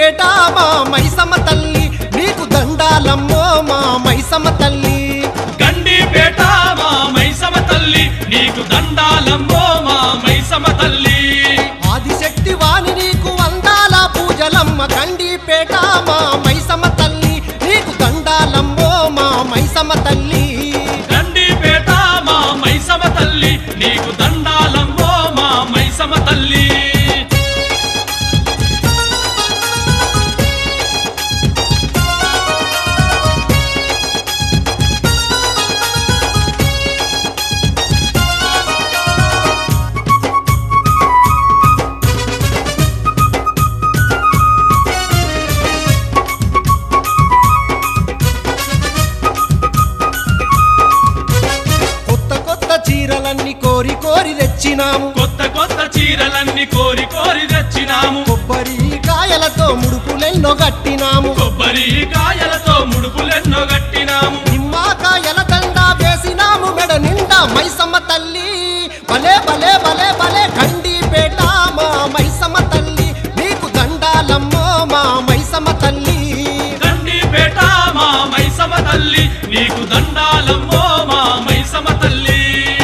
గండిపేట మా మైసమ్మ తల్లి నీకు దండాలమ్మో మా మైసమ్మ తల్లి గండిపేట మా మైసమ తల్లి నీకు దండాలమ్మో మా మైసమ తల్లి ఆదిశక్తి వాణి నీకు వందాల పూజలమ్మ గండిపేట మా మైసమ్మ తల్లి నీకు దండాలమ్మో మా మైసమ్మ తల్లి గండిపేట మా మైసమ తల్లి నీకు దండాలమ్మో మా మైసమ తల్లి కొత్త కొత్త చీరలన్నీ కోరి కోరి తెచ్చినాము కొత్త కొత్త చీరలన్నీ కోరి కోరి తెచ్చినాము కొబ్బరి కాయలతో ముడుపులెన్నో గట్టినాము కొబ్బరి కాయలతో ముడుపులెన్నో గట్టినాము నిమ్మకాయల దండ వేసినాము మెడ నిండా మైసమ్మ తల్లి భలే భలే భలే భలే గండిపేట మా మైసమ్మ తల్లి నీకు దండాలమ్మో మా మైసమ్మ తల్లి గండిపేట మా మైసమ తల్లి నీకు దండాలమ్మో మా మైసమ తల్లి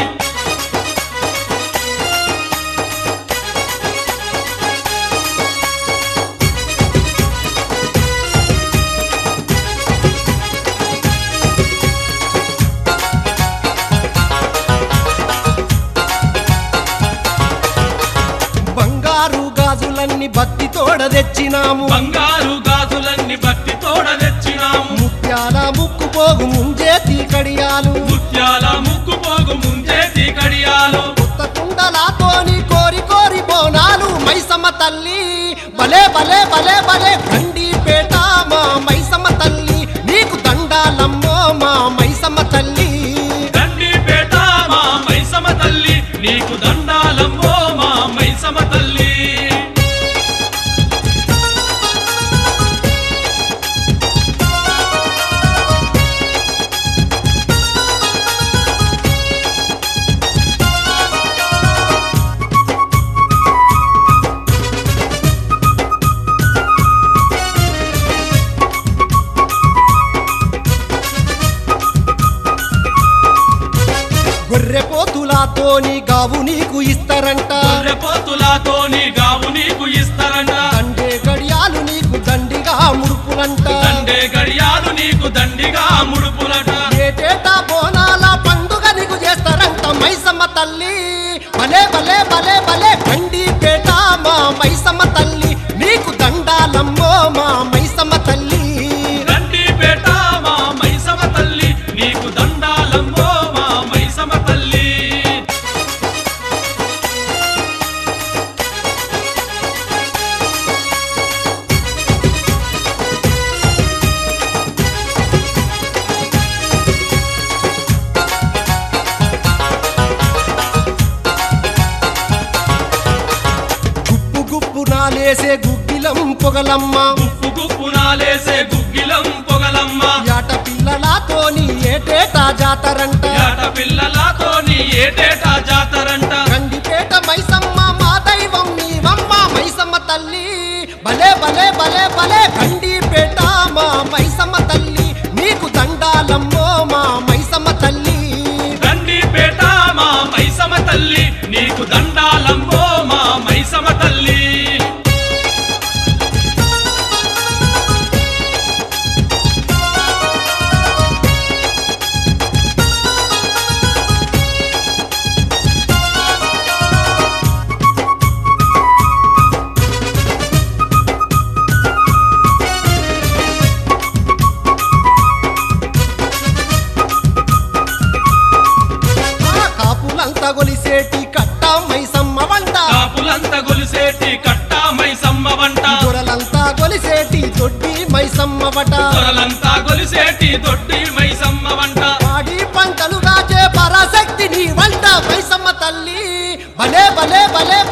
బంగారు గాజులన్నీ భక్తి తోడ తెచ్చినాము బంగారు గాజులన్నీ భక్తి తోడ తెచ్చినాము ముత్యాల ముక్కు పోగు ముంజేతి కడియాలు ముత్యాల ముక్కు పోగు ముంచేతి కడియాలు కొత్త కుండలాతోని కోరి కోరి బోనాలు మైసమ్మ తల్లి భలే భలే భలే భలే గండిపేట మా మైసమ్మ తల్లి నీకు దండాలమ్మో మా మైసమ్మ తల్లి గండిపేట మా మైసమ తల్లి నీకు దండాలమ్మో మా మైసమ తల్లి గొర్రె పోతులాతోని గావు నీకు ఇస్తారంట గొర్రెపోతులతోని గావు నీకు ఇస్తారంట దండే గడియాలు నీకు దండిగా ముడుపులంట దండే గడియాలు నీకు దండిగా ముడుపులట ఏటేటా బోనాల పండుగ నీకు చేస్తారంట మైసమ్మ తల్లి భలే భలే భలే భలే గండిపేట మా మైసమ్మ తల్లి నీకు దండాలమ్మో మా మైసమ్మ తల్లి గండిపేట మా మైసమ తల్లి నీకు దండాలమ్మో మా మైసమ తల్లి గుప్పు గుప్పు నాలేసే గుగ్గిలం పొగలమ్మ గుప్పు గుప్పు నాలేసే గుగ్గిలం పొగలమ్మ యాట పిల్లలతోని ఏటేటా జాతరంట ఏట పిల్లలతోని ఏటేటా జాతరంట గండిపేట మైసమ్మ మా దైవం నీవమ్మ మైసమ్మ తల్లి భలే భలే భలే భలే గండిపేట మా మైసమ్మ తల్లి నీకు దండాలమ్మో మా మైసమ్మ తల్లి గండిపేట మా మైసమ తల్లి నీకు దండాలమ్మో మా మైసమ తల్లి ఆ కాపులంతా గొలిసేటి కట్ట మైసమ్మ వంట కాపులంతా గొలిసేటి కట్ట మైసమ్మ వంట దొరలంతా గొలిసేటి దొడ్డి మైసమ్మ వట దొరలంతా గొలిసేటి దొడ్డి మైసమ్మ వంట పాడి పంటలు కాచే పరాశక్తి నీ వంట మైసమ్మ తల్లి భలే భలే భలే